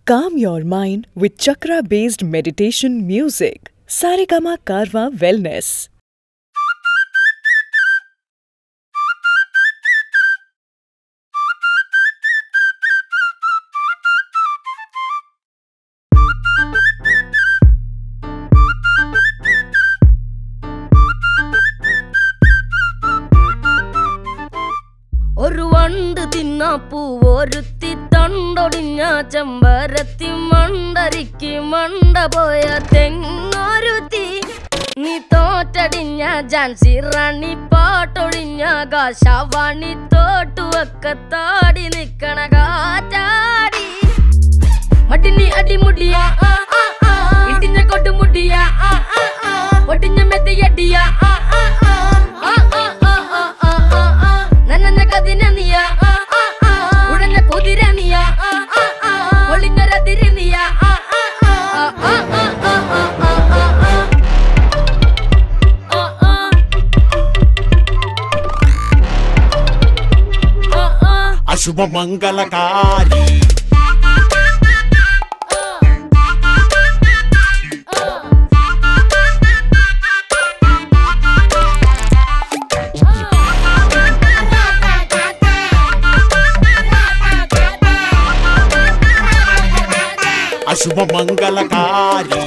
Calm your mind with chakra based meditation music. Saregama Karwa Wellness. ഒരു വണ്ട് തിന്നാപ്പൂ ഒരുത്തി തണ്ടൊടിഞ്ഞ ചെമ്പരത്തി മണ്ടരിക്ക് മണ്ട പോയ തെങ്ങൊരുത്തി നീ തോറ്റടിഞ്ഞ ജാൻസി റാണി പാട്ടൊഴിഞ്ഞ കാശവാണി തോട്ടുവൊക്കെ താടി നിക്കണ കാറ്റാടി മടിനി അടിമുടിയ ആ, ആ, ആ. ഇടിഞ്ഞ കൊടുമുടിയ ആ, ആ, ആ. ഒടിഞ്ഞ മെതിയടിയ ആ, ആ, ആ. ആ, ആ, ആ, ആ, ആ, ആ, ആ. നനഞ്ഞ കതിന നീയ ആ, ആ, ആ. ഉഴഞ്ഞ കുതിര നീയ ആ, ആ, ആ. ഒളിഞ്ഞൊരതിരി നീയ ആ, ആ, ആ. ആ, ആ, ആ, ആ, ആ, ആ, ആ, ആ. ആ, ആ. ആ, ആ. അശുഭമംഗളകാരി അശുഭമംഗളകാരി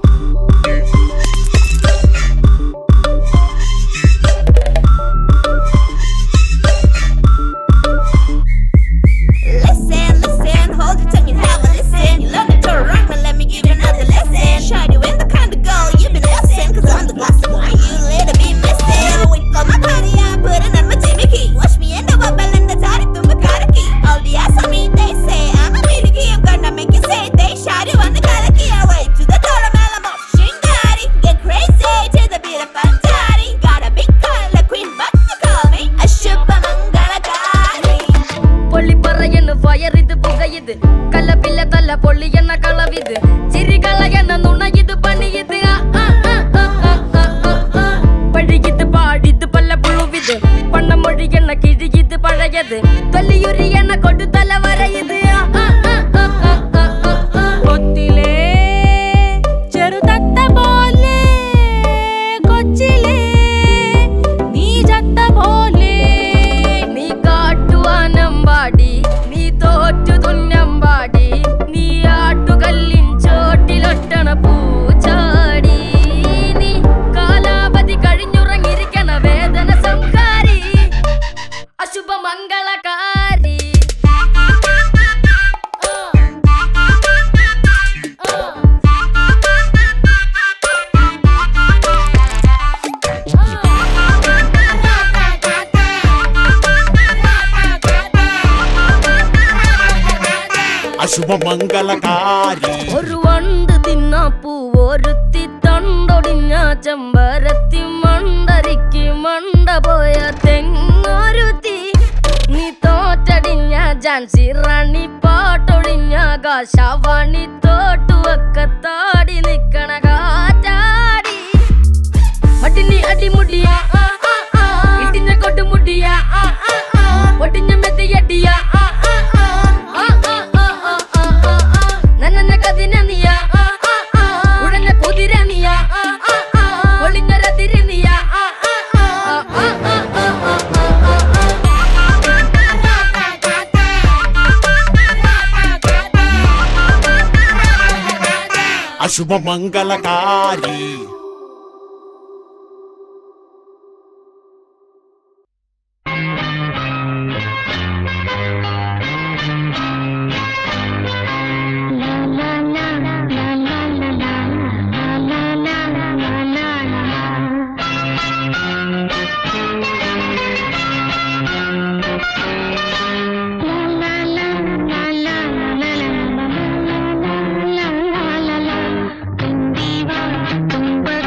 Listen, listen, hold your tongue and have a listen. You learn to turn around, but let me give you another lesson. Shine you in the kind of girl you've been missing. Cause I'm the glass of wine you little bit missing. Wait for my body, I put it on my Jimmy key. Wash me in the bubble and the toddy to my car key. All the ass on me, they say I'm a really key. I'm gonna make you say they shot you on the color key. I wait to the dollar Malamo. Shingari, get crazy to the beat of Fantari. Got a big color queen, but you call me a Shubha Mangala Kali. പൊള്ളി പറയുന്നു fire ഇത് പുകയത് കലപില്ല തല പൊള്ളി എന്ന കളവിത് ചിരികള എന്ന നുണയത് പണിയത് ആ, ആ, ആ, ആ, ആ, ആ, ആ, ആ. പഴുകിത് പാടിത് പല പുഴുവിത് പണ്ണമൊഴി എണ്ണ കിഴിയത് പഴയത് തൊല്ലിയുരി എണ്ണ കൊടുത്തല വരയത് ആ, ആ, ആ, ആ, ആ, ആ, ആ, ആ. കൊത്തിലേ ചെറുതത്ത പോലെ കൊച്ചിലേ നീ ചത്ത പോലെ നീ കാട്ടുവാനമ്പാടി നീ തോറ്റു തുന്നമ്പാടി നീ ആട്ടുകല്ലിൻ ചോട്ടിലൊട്ടണ പൂച്ചാടി നീ കാലാവധി കഴിഞ്ഞുറങ്ങിയിരിക്കണ വേദന സംഹാരി അശുഭ മംഗളകാരി അശുഭമംഗളകാരി ഒരു വണ്ട് തിന്നാപ്പൂ ഒരുത്തി തണ്ടൊടിഞ്ഞ ചെമ്പരത്തി മണ്ടരിക്ക് മണ്ട പോയ തെങ്ങൊരുത്തി നീ തോറ്റടിഞ്ഞ ജാൻസി റാണി പാട്ടൊഴിഞ്ഞ കാശവാണി തോട്ടുവൊക്കെ താടി നിക്കണ കാറ്റാടി മടിനി അടിമുടിയ ആ, ആ, ആ. ഇടിഞ്ഞ കൊടുമുടിയ ആ, ആ, ആ. ഒടിഞ്ഞ മെതിയടിയ ആ, ആ, ആ. ആ, ആ, ആ, ആ, ആ, ആ, ആ. നനഞ്ഞ കതിന നീയ ആ, ആ, ആ. ഉഴഞ്ഞ കുതിര നീയ ആ, ആ, ആ. ഒളിഞ്ഞൊരതിരി നീയ ആ, ആ, ആ. ആ, ആ, ആ, ആ, ആ, ആ, ആ, ആ. അശുഭമംഗളകാരി തുമ്പ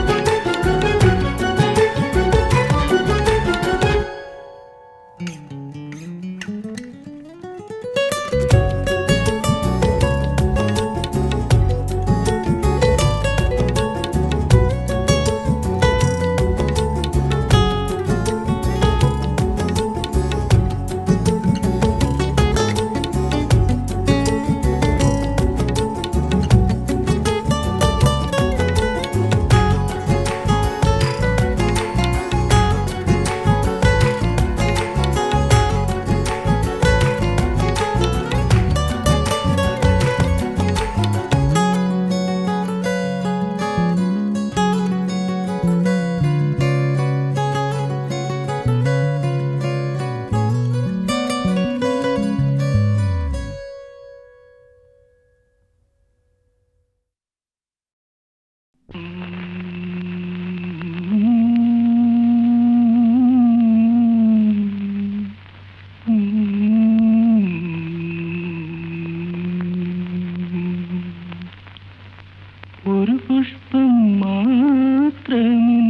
ഒരു പുഷ്പം മാത്രമിൻ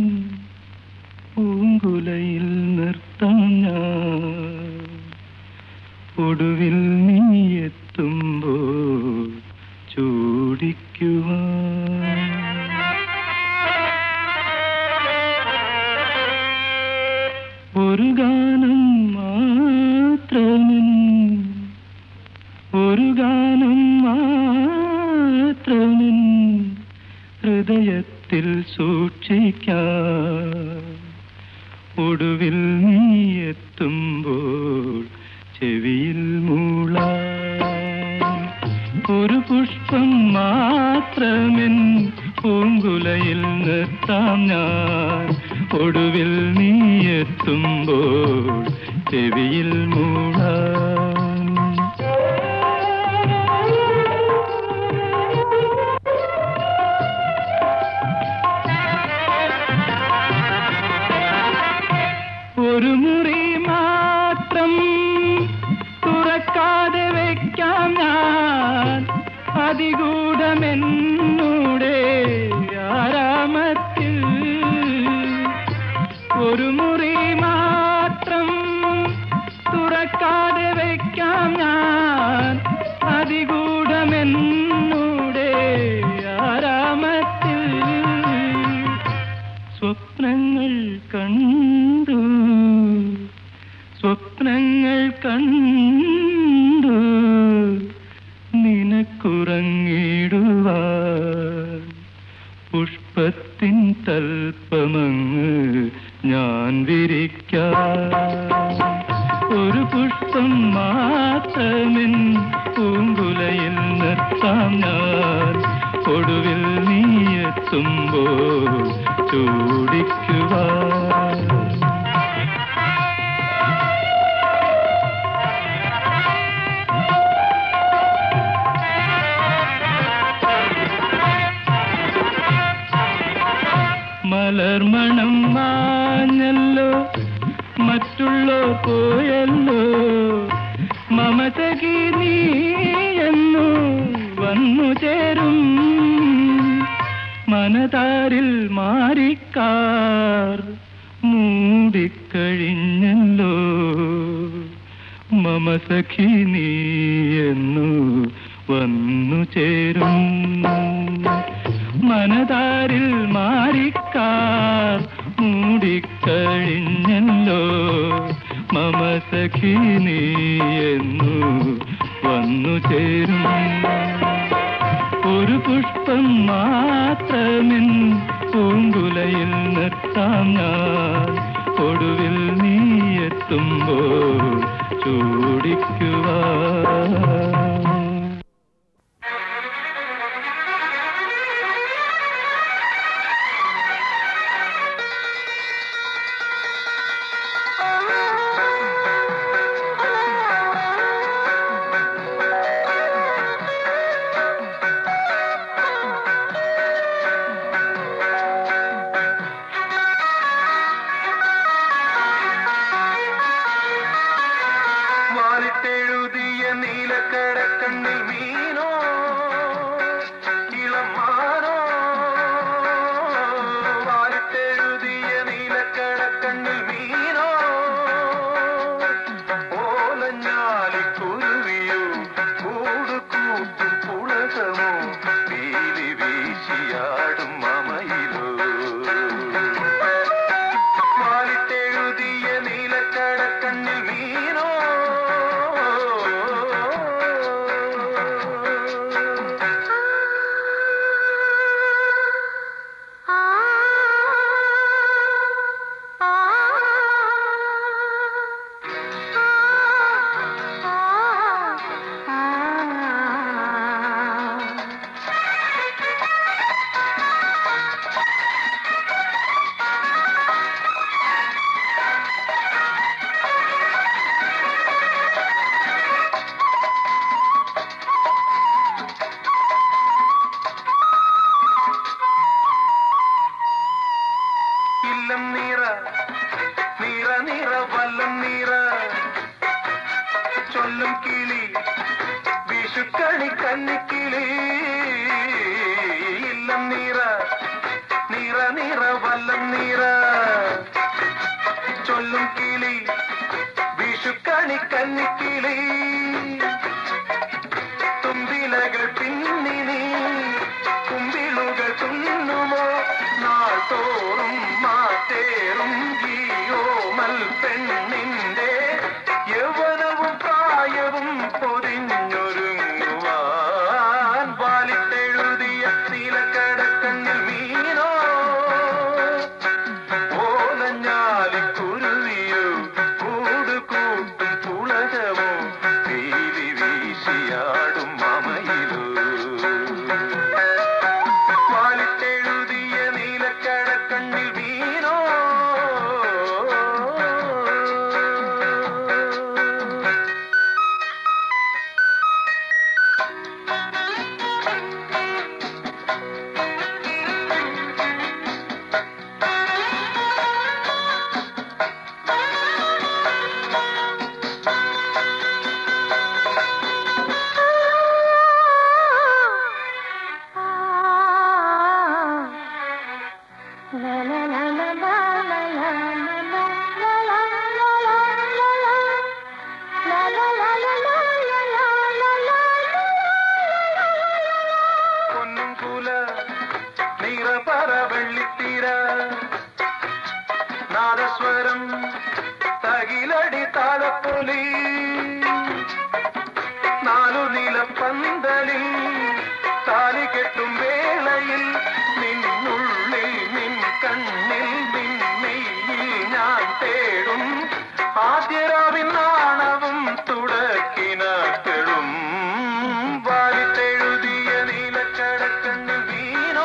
പൂങ്കുലയിൽ നിർത്താം ഞാൻ ഒടുവിൽ നീ എത്തുമ്പോൾ ചൂടിക്കുവാൻ ഒരു ഗാനം മാത്രമിൻ ഒരു ഗാനം മാത്രമിൻ ഹൃദയത്തിൽ സൂക്ഷിക്കാം ഒടുവിൽ നീ എത്തുമ്പോൾ ചെവിയിൽ മൂളാം ഒരു പുഷ്പം മാത്രമെൻ പൂങ്കുലയിൽ നിർത്താം ഞാൻ ഒടുവിൽ നീ എത്തുമ്പോൾ ചെവിയിൽ മൂളാം ഒരു മുറി മാത്രം തുറക്കാതെ വെക്കാം ഞാൻ അതികൂടമെന്നൂടെ ആരാമത്തിൽ ഒരു മുറി മാത്രം തുറക്കാതെ വെക്കാം ഞാൻ അതികൂടമെന്നൂടെ ആരാമത്തിൽ സ്വപ്നങ്ങൾ കണ്ടു സ്വപ്നങ്ങൾ കണ്ടു നിനക്കുറങ്ങിടുവാൻ പുഷ്പത്തിൻ തൽപ്പമങ്ങ് ഞാൻ വിരിക്കാം ഒരു പുഷ്പം മാത്രമെൻ പൂങ്കുലയിൽ നിർത്താം ഞാൻ ഒടുവിൽ നീ എത്തുമ്പോൾ ചൂടിക്കുവാൻ മലർമണം മാഞ്ഞല്ലോ മറ്റുള്ളോ പോയല്ലോ മമതകി നീ എന്നു വന്നു ചേരും മനതാരിൽ മാറിക്കാർ മൂടിക്കഴിഞ്ഞല്ലോ മമ സഖി നീ എന്നു വന്നു ചേരും മനതാരിൽ മാറിക്കാർ മൂടിക്കഴിഞ്ഞല്ലോ മമ സഖി നീ എന്നു വന്നു ചേരും ഒരു പുഷ്പം മാത്രമിൻ പൂങ്കുലയിൽ നിർത്താം ഞാൻ ഒടുവിൽ നീ എത്തുമ്പോൾ ചൂടിക്കുവാൻ വാലിട്ടെഴുതിയ നീലക്കടക്കണ്ണിൽ മീനോ ഇളമാനോ വാലിട്ടെഴുതിയ നീലക്കടക്കണ്ണിൽ മീനോ ഓലഞ്ഞാലിക്കുരുവിയോ കൂട് കൂട്ടും പുളകമോ പീലി വീശിയാടും മമയിലോ വാലിട്ടെഴുതിയ നീലക്കടക്കണ്ണിൽ മീനോ ഇല്ലം നീറ നീറ നീറ വല്ലം നീറ ചൊല്ലും കിളി വിഷുക്കണി കന്നിക്കിളി പലം നിറ ചൊല്ലും കിളി വിഷുക്കണി കന്നിക്കിളി തുമ്പിലകൾ പിന്നിനി കുമ്പിളുകൾ തുന്നുമോ നാൾ തോറും മാറ്റേറും ഗീയോമൽ പെണ്ണിന്റെ യൗവനവും പ്രായവും പൊതിഞ്ഞൊരുങ്ങുവാൻ വാലിട്ടെഴുതിയ നീലക്കടക്കണ്ണിൽ മീനോ ഓലഞ്ഞാലിക്കുരുവിയോ കൂട് കൂട്ടും പുളകമോ തീരി വീശിയാടും മമയിലോ വാലിട്ടെഴുതിയ നീലക്കടക്കണ്ണിൽ വീണോ പൊന്നും കുല നിറപറ വെള്ളിത്തീര നാദസ്വരം തകിലടി താളപ്പൊലി നാലു നിലപ്പന്തലിൽ താലി കെട്ടും വേളയിൽ നിന്നുള്ളിൽ നിൻ കണ്ണിൽ നിന്നെയിൽ ഞാൻ തേടും ആദ്യരാവിൻ നാണവും തുടക്കിനാക്കളും വാലിട്ടെഴുതിയ നീലക്കടക്കണ്ണിൽ വീണോ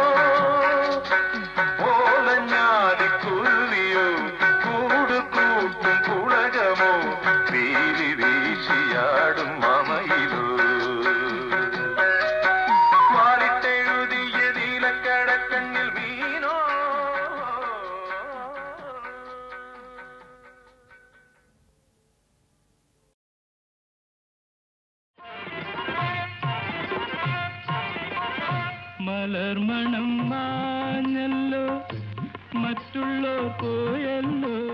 ഓലഞ്ഞാലിക്കുരുവിയോ കൂട് കൂട്ടും പുളകമോ വീലി വീശിയാടും മമയിലോ വാലിട്ടെഴുതിയ നീലക്കടക്കണ്ണിൽ വീണോ മലർമണം മാഞ്ഞല്ലോ മറ്റുള്ളോർ പോയല്ലോ